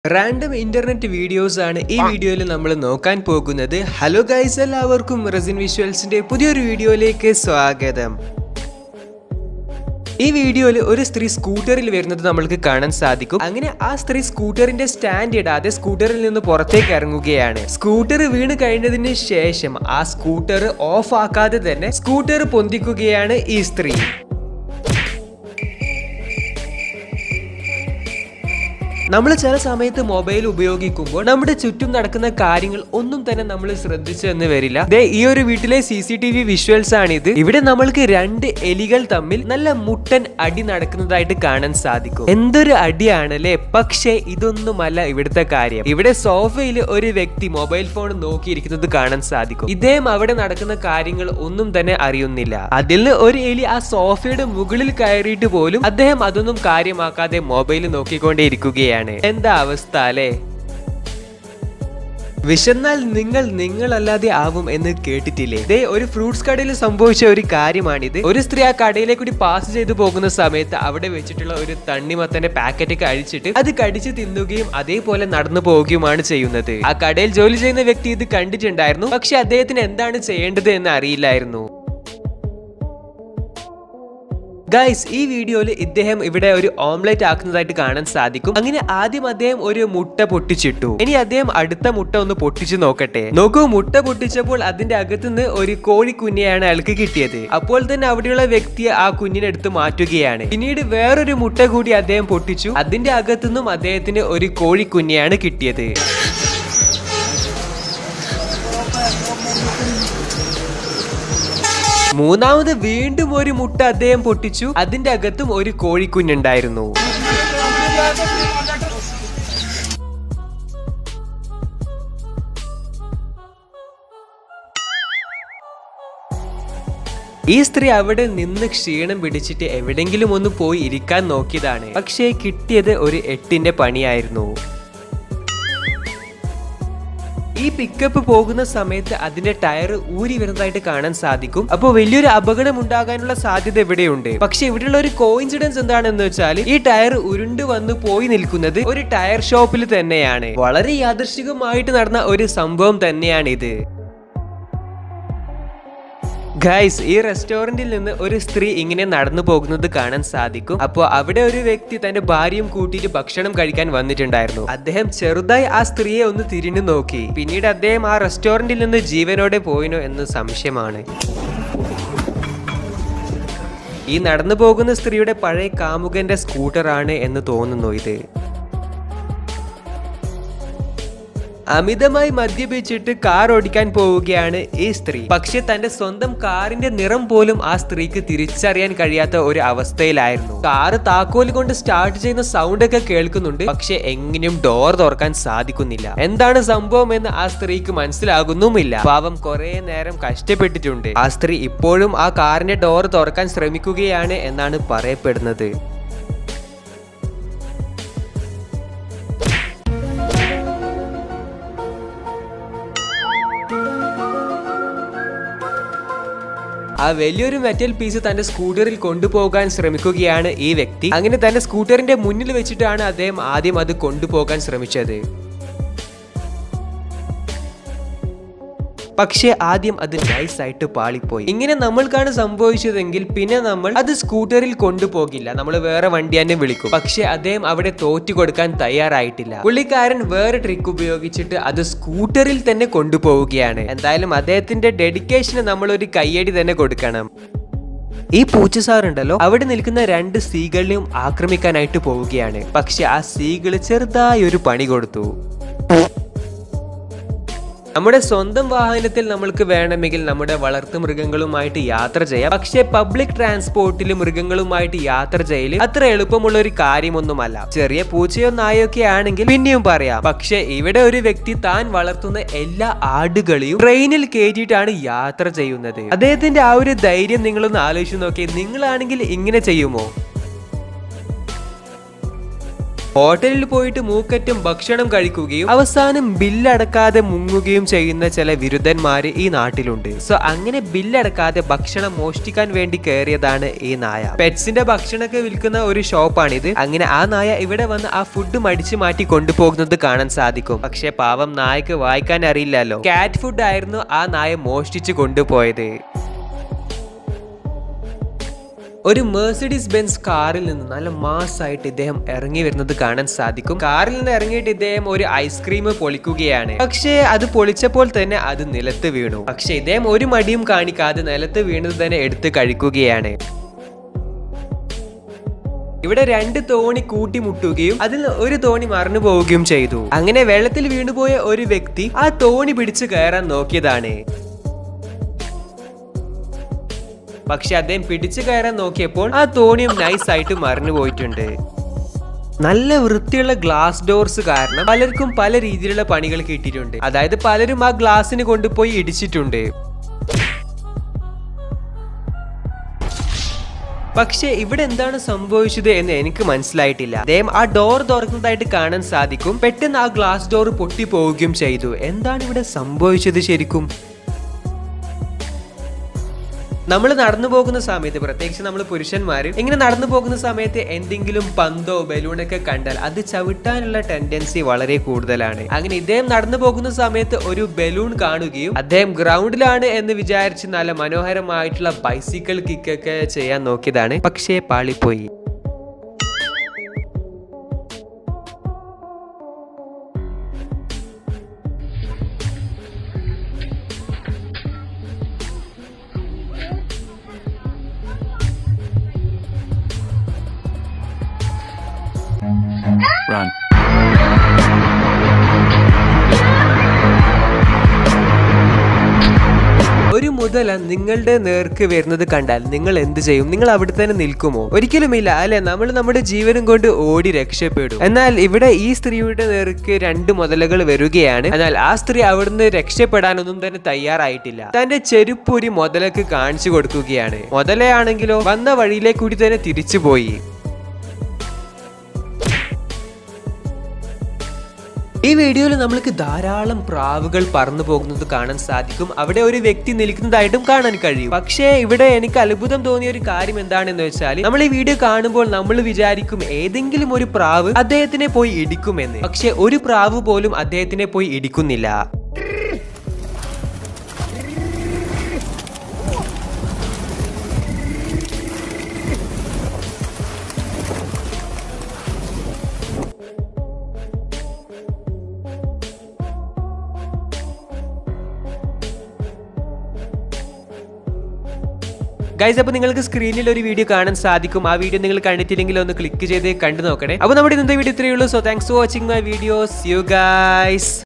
Random internet videos ആണ് ഈ വീഡിയോയിൽ നമ്മൾ നോക്കാൻ പോകുന്നത് ഹലോ ഗൈസ് എല്ലാവർക്കും റെസിൻ വിഷ്വൽസിന്റെ പുതിയൊരു വീഡിയോയിലേക്ക് സ്വാഗതം ഈ വീഡിയോയിൽ ഒരു സ്ത്രീ സ്കൂട്ടറിൽ വരുന്നത് നമ്മൾക്ക് കാണാൻ സാധിക്കും അങ്ങനെ ആ സ്ത്രീ സ്കൂട്ടറിന്റെ സ്റ്റാൻഡ് ഇടാതെ സ്കൂട്ടറിൽ നിന്ന് പുറത്തേക്ക് ഇറങ്ങുകയാണ് സ്കൂട്ടർ വീണ് കഴിഞ്ഞതിന് ശേഷം ആ സ്കൂട്ടർ ഓഫ് ആക്കാതെ തന്നെ സ്കൂട്ടർ പൊന്തിക്കുകയാണ് ഈ സ്ത്രീ നമ്മൾ ചില സമയത്ത് മൊബൈൽ ഉപയോഗിക്കുമ്പോൾ നമ്മുടെ ചുറ്റും നടക്കുന്ന കാര്യങ്ങൾ ഒന്നും തന്നെ നമ്മൾ ശ്രദ്ധിച്ചു എന്ന് വരില്ല ദേ ഈ ഒരു വീട്ടിലെ C C T V visuals ആണിത് ഇവിടെ നമ്മൾക്ക് രണ്ട് എലികൾ തമ്മിൽ നല്ല മുട്ടൻ അടി നടക്കുന്നതായിട്ട് കാണാൻ സാധിക്കും എന്തൊരു അടിയാണ് അല്ലേ പക്ഷേ ഇതൊന്നുമല്ല ഇവിടുത്തെ കാര്യം ഇവിടെ സോഫയിൽ ഒരു വ്യക്തി മൊബൈൽ ഫോൺ നോക്കിയിരിക്കുന്നത് കാണാൻ സാധിക്കും ഇദ്ദേഹം അവിടെ നടക്കുന്ന കാര്യങ്ങൾ ഒന്നും തന്നെ അറിയുന്നില്ല അതിൽ നിന്ന് ഒരു എലി ആ സോഫയുടെ മുകളിൽ കയറിയിട്ട് പോലും അദ്ദേഹം അതൊന്നും കാര്യമാക്കാതെ മൊബൈൽ നോക്കിക്കൊണ്ടേയിരിക്കുകയാണ് എന്താ അവസ്ഥ അല്ലേ വിശന്നാൽ നിങ്ങൾ നിങ്ങളല്ലാതെ ആവും എന്ന് കേട്ടിട്ടില്ലേ ദേ ഒരു ഫ്രൂട്ട്സ് കടയിൽ സംഭവിച്ച ഒരു കാര്യമാണിത് ഒരു സ്ത്രീ ആ കടയിലേക്ക് കൂടി പാസ് ചെയ്തു പോകുന്ന സമയത്ത് അവിടെ വെച്ചിട്ടുള്ള ഒരു തണ്ണിമത്തന്റെ പാക്കറ്റ് ഒക്കെ അഴിച്ചിട്ട് അത് കടിച്ച് തിന്നുകയും അതേപോലെ നടന്നു പോവുകയുമാണ് ചെയ്യുന്നത് ആ കടയിൽ ജോലി ചെയ്യുന്ന വ്യക്തി ഇത് കണ്ടിട്ടുണ്ടായിരുന്നു പക്ഷെ അദ്ദേഹത്തിന് എന്താണ് ചെയ്യേണ്ടത് എന്ന് അറിയില്ലായിരുന്നു ഗൈസ് ഈ വീഡിയോയിൽ ഇദ്ദേഹം ഇവിടെ ഒരു ഓംലെറ്റ് ആക്കുന്നതായിട്ട് കാണാൻ സാധിക്കും അങ്ങനെ ആദ്യം അദ്ദേഹം ഒരു മുട്ട പൊട്ടിച്ചിട്ടു ഇനി അദ്ദേഹം അടുത്ത മുട്ട ഒന്ന് പൊട്ടിച്ചു നോക്കട്ടെ നോക്കൂ മുട്ട പൊട്ടിച്ചപ്പോൾ അതിന്റെ അകത്തുനിന്ന് ഒരു കോഴിക്കുഞ്ഞെയാണ് അയാൾക്ക് കിട്ടിയത് അപ്പോൾ തന്നെ അവിടെയുള്ള വ്യക്തി ആ കുഞ്ഞിനെ എടുത്ത് മാറ്റുകയാണ് പിന്നീട് വേറൊരു മുട്ട കൂടി അദ്ദേഹം പൊട്ടിച്ചു അതിന്റെ അകത്തുനിന്നും അദ്ദേഹത്തിന് ഒരു കോഴിക്കുഞ്ഞെയാണ് കിട്ടിയത് മൂന്നാമത് വീണ്ടും ഒരു മുട്ട അദ്ദേഹം പൊട്ടിച്ചു അതിന്റെ അകത്തും ഒരു കോഴിക്കുഞ്ഞുണ്ടായിരുന്നു ഈ സ്ത്രീ അവിടെ നിന്ന് ക്ഷീണം പിടിച്ചിട്ട് എവിടെങ്കിലും ഒന്ന് പോയി ഇരിക്കാൻ നോക്കിയതാണ് പക്ഷേ കിട്ടിയത് ഒരു എട്ടിന്റെ പണിയായിരുന്നു ഈ പിക്കപ്പ് പോകുന്ന സമയത്ത് അതിന്റെ ടയർ ഊരി വരുന്നതായിട്ട് കാണാൻ സാധിക്കും അപ്പോൾ വലിയൊരു അപകടം ഉണ്ടാകാനുള്ള സാധ്യത ഇവിടെയുണ്ട് പക്ഷെ ഇവിടെയുള്ള ഒരു കോയിൻസിഡൻസ് എന്താണെന്ന് വെച്ചാൽ ഈ ടയർ ഉരുണ്ട് വന്ന് പോയി നിൽക്കുന്നത് ഒരു ടയർ ഷോപ്പിൽ തന്നെയാണ് വളരെ യാദൃശികമായിട്ട് നടന്ന ഒരു സംഭവം തന്നെയാണ് ഇത് ഗൈസ് ഈ റെസ്റ്റോറന്റിൽ നിന്ന് ഒരു സ്ത്രീ ഇങ്ങനെ നടന്നു പോകുന്നത് കാണാൻ സാധിക്കും അപ്പോൾ അവിടെ ഒരു വ്യക്തി തന്റെ ഭാര്യയും കൂട്ടിയിട്ട് ഭക്ഷണം കഴിക്കാൻ വന്നിട്ടുണ്ടായിരുന്നു അദ്ദേഹം ചെറുതായി ആ സ്ത്രീയെ ഒന്ന് തിരിഞ്ഞു നോക്കി പിന്നീട് അദ്ദേഹം ആ റെസ്റ്റോറന്റിൽ നിന്ന് ജീവനോടെ പോയിനോ എന്ന് സംശയമാണ് ഈ നടന്നു പോകുന്ന സ്ത്രീയുടെ പഴയ കാമുകന്റെ സ്കൂട്ടറാണ് എന്ന് തോന്നുന്നു ഇത് അമിതമായി മദ്യപിച്ചിട്ട് കാർ ഓടിക്കാൻ പോവുകയാണ് ഈ സ്ത്രീ പക്ഷെ തന്റെ സ്വന്തം കാറിന്റെ നിറം പോലും ആ സ്ത്രീക്ക് തിരിച്ചറിയാൻ കഴിയാത്ത ഒരു അവസ്ഥയിലായിരുന്നു കാറ് താക്കോൽ കൊണ്ട് സ്റ്റാർട്ട് ചെയ്യുന്ന സൗണ്ട് ഒക്കെ കേൾക്കുന്നുണ്ട് പക്ഷെ എങ്ങനെയും ഡോർ തുറക്കാൻ സാധിക്കുന്നില്ല എന്താണ് സംഭവം എന്ന് ആ സ്ത്രീക്ക് മനസ്സിലാകുന്നുമില്ല പാവം കുറെ നേരം കഷ്ടപ്പെട്ടിട്ടുണ്ട് ആ സ്ത്രീ ഇപ്പോഴും ആ കാറിന്റെ ഡോർ തുറക്കാൻ ശ്രമിക്കുകയാണ് എന്നാണ് പറയപ്പെടുന്നത് ആ വലിയൊരു മെറ്റൽ പീസ് തന്റെ സ്കൂട്ടറിൽ കൊണ്ടുപോകാൻ ശ്രമിക്കുകയാണ് ഈ വ്യക്തി അങ്ങനെ തന്റെ സ്കൂട്ടറിന്റെ മുന്നിൽ വെച്ചിട്ടാണ് അദ്ദേഹം ആദ്യം അത് കൊണ്ടുപോകാൻ ശ്രമിച്ചത് പക്ഷേ ആദ്യം അത് നൈസ് ആയിട്ട് പാളിപ്പോയി ഇങ്ങനെ നമ്മൾക്കാണ് സംഭവിച്ചതെങ്കിൽ പിന്നെ നമ്മൾ അത് സ്കൂട്ടറിൽ കൊണ്ടുപോകില്ല നമ്മൾ വേറെ വണ്ടി തന്നെ വിളിക്കും പക്ഷെ അദ്ദേഹം അവിടെ തോറ്റു കൊടുക്കാൻ തയ്യാറായിട്ടില്ല പുള്ളിക്കാരൻ വേറെ ട്രിക്ക് ഉപയോഗിച്ചിട്ട് അത് സ്കൂട്ടറിൽ തന്നെ കൊണ്ടുപോവുകയാണ് എന്തായാലും അദ്ദേഹത്തിന്റെ ഡെഡിക്കേഷന് നമ്മൾ ഒരു കയ്യടി തന്നെ കൊടുക്കണം ഈ പൂച്ചസാർ ഉണ്ടല്ലോ അവിടെ നിൽക്കുന്ന രണ്ട് സീകളിനെയും ആക്രമിക്കാനായിട്ട് പോവുകയാണ് പക്ഷെ ആ സീകള് ചെറുതായി ഒരു പണി കൊടുത്തു നമ്മുടെ സ്വന്തം വാഹനത്തിൽ നമ്മൾക്ക് വേണമെങ്കിൽ നമ്മുടെ വളർത്തു മൃഗങ്ങളുമായിട്ട് യാത്ര ചെയ്യാം പക്ഷേ പബ്ലിക് ട്രാൻസ്പോർട്ടിൽ മൃഗങ്ങളുമായിട്ട് യാത്ര ചെയ്യൽ അത്ര എളുപ്പമുള്ള ഒരു കാര്യമൊന്നുമല്ല ചെറിയ പൂച്ചയോ നായോ ഒക്കെ ആണെങ്കിൽ പിന്നെയും പറയാം പക്ഷെ ഇവിടെ ഒരു വ്യക്തി താൻ വളർത്തുന്ന എല്ലാ ആടുകളെയും ട്രെയിനിൽ കയറ്റിയിട്ടാണ് യാത്ര ചെയ്യുന്നത് അദ്ദേഹത്തിന്റെ ആ ഒരു ധൈര്യം നിങ്ങളൊന്ന് ആലോചിച്ച് നോക്കി നിങ്ങളാണെങ്കിൽ ഇങ്ങനെ ചെയ്യുമോ ഹോട്ടലിൽ പോയിട്ട് മൂക്കറ്റും ഭക്ഷണം കഴിക്കുകയും അവസാനം ബില്ലടക്കാതെ മുങ്ങുകയും ചെയ്യുന്ന ചില വിരുദ്ധന്മാര് ഈ നാട്ടിലുണ്ട് സോ അങ്ങനെ ബില്ലടക്കാതെ ഭക്ഷണം മോഷ്ടിക്കാൻ വേണ്ടി കയറിയതാണ് ഈ നായ പെറ്റ്സിന്റെ ഭക്ഷണമൊക്കെ വിൽക്കുന്ന ഒരു ഷോപ്പാണിത് അങ്ങനെ ആ നായ ഇവിടെ വന്ന് ആ ഫുഡ് മടിച്ചു മാറ്റി കൊണ്ടുപോകുന്നത് കാണാൻ സാധിക്കും പക്ഷെ പാവം നായക്ക് വായിക്കാൻ അറിയില്ലല്ലോ കാറ്റ് ഫുഡ് ആയിരുന്നു ആ നായ മോഷ്ടിച്ചു കൊണ്ടുപോയത് ഒരു മേഴ്സിഡീസ് ബെൻസ് കാറിൽ നിന്ന് നല്ല മാസായിട്ട് ഇദ്ദേഹം ഇറങ്ങി വരുന്നത് കാണാൻ സാധിക്കും കാറിൽ നിന്ന് ഇറങ്ങിയിട്ട് ഇദ്ദേഹം ഒരു ഐസ്ക്രീം പൊളിക്കുകയാണ് പക്ഷേ അത് പൊളിച്ചപ്പോൾ തന്നെ അത് നിലത്ത് വീണു പക്ഷേ ഇദ്ദേഹം ഒരു മടിയും കാണിക്കാതെ നിലത്ത് വീണത് തന്നെ എടുത്ത് കഴിക്കുകയാണ് ഇവിടെ രണ്ട് തോണി കൂട്ടിമുട്ടുകയും അതിൽ ഒരു തോണി മറന്നു പോവുകയും ചെയ്തു അങ്ങനെ വെള്ളത്തിൽ വീണുപോയ ഒരു വ്യക്തി ആ തോണി പിടിച്ചു കയറാൻ നോക്കിയതാണ് പക്ഷെ അദ്ദേഹം പിടിച്ചു കയറാൻ നോക്കിയപ്പോൾ ആ തോണിയും നൈസ് ആയിട്ട് മറിഞ്ഞു പോയിട്ടുണ്ട് നല്ല വൃത്തിയുള്ള ഗ്ലാസ് ഡോർസ് കാരണം പലർക്കും പല രീതിയിലുള്ള പണികൾ കിട്ടിയിട്ടുണ്ട് അതായത് പലരും ആ ഗ്ലാസിന് കൊണ്ടുപോയി ഇടിച്ചിട്ടുണ്ട് പക്ഷേ ഇവിടെ എന്താണ് സംഭവിച്ചത് എന്ന് എനിക്ക് മനസ്സിലായിട്ടില്ല അദ്ദേഹം ആ ഡോർ തുറക്കുന്നതായിട്ട് കാണാൻ സാധിക്കും പെട്ടെന്ന് ആ ഗ്ലാസ് ഡോർ പൊട്ടിപ്പോവുകയും ചെയ്തു എന്താണ് ഇവിടെ സംഭവിച്ചത് ശരിക്കും നമ്മൾ നടന്നു പോകുന്ന സമയത്ത് പ്രത്യേകിച്ച് നമ്മൾ പുരുഷന്മാർ ഇങ്ങനെ നടന്നു പോകുന്ന സമയത്ത് എന്തെങ്കിലും പന്തോ ബലൂണൊക്കെ കണ്ടാൽ അത് ചവിട്ടാനുള്ള ടെൻഡൻസി വളരെ കൂടുതലാണ് അങ്ങനെ ഇദ്ദേഹം നടന്നു പോകുന്ന സമയത്ത് ഒരു ബലൂൺ കാണുകയും അദ്ദേഹം ഗ്രൗണ്ടിലാണ് എന്ന് വിചാരിച്ച് നല്ല മനോഹരമായിട്ടുള്ള ബൈസിക്കിൾ കിക്കൊക്കെ ചെയ്യാൻ നോക്കിയതാണ് പക്ഷേ പാളിപ്പോയി Run. ഒരു മുതല നിങ്ങളുടെ നേർക്ക് വരുന്നത് കണ്ടാൽ നിങ്ങൾ എന്ത് ചെയ്യും നിങ്ങൾ അവിടെ തന്നെ നിൽക്കുമോ ഒരിക്കലുമില്ല അല്ലെ നമ്മൾ നമ്മുടെ ജീവനും കൊണ്ട് ഓടി രക്ഷപ്പെടും എന്നാൽ ഇവിടെ ഈ സ്ത്രീയുടെ നേർക്ക് രണ്ട് മുതലകൾ വരികയാണ് എന്നാൽ ആ സ്ത്രീ അവിടുന്ന് രക്ഷപ്പെടാനൊന്നും തന്നെ തയ്യാറായിട്ടില്ല തന്റെ ചെരുപ്പൊരി മുതലക്ക് കാണിച്ചു കൊടുക്കുകയാണ് മുതലയാണെങ്കിലോ വന്ന വഴിയിലേക്ക് കൂടി തന്നെ തിരിച്ചുപോയി ഈ വീഡിയോയിൽ നമ്മൾക്ക് ധാരാളം പ്രാവുകൾ പറന്നു പോകുന്നത് കാണാൻ സാധിക്കും അവിടെ ഒരു വ്യക്തി നിൽക്കുന്നതായിട്ടും കാണാൻ കഴിയും പക്ഷേ ഇവിടെ എനിക്ക് അത്ഭുതം തോന്നിയ ഒരു കാര്യം എന്താണെന്ന് വെച്ചാൽ നമ്മൾ ഈ വീഡിയോ കാണുമ്പോൾ നമ്മൾ വിചാരിക്കും ഏതെങ്കിലും ഒരു പ്രാവ് അദ്ദേഹത്തിനെ പോയി ഇടിക്കുമെന്ന് പക്ഷെ ഒരു പ്രാവ് പോലും അദ്ദേഹത്തിനെ പോയി ഇടിക്കുന്നില്ല ഗൈസ് അപ്പോൾ നിങ്ങൾക്ക് സ്ക്രീനിൽ ഒരു വീഡിയോ കാണാൻ സാധിക്കും ആ വീഡിയോ നിങ്ങൾ കണ്ടിട്ടില്ലെങ്കിൽ ഒന്ന് ക്ലിക്ക് ചെയ്ത് കണ്ടു നോക്കണേ അപ്പോൾ നമ്മുടെ ഇന്നത്തെ വീഡിയോ ഇത്രയേ ഉള്ളൂ so thanks for watching my videos you guys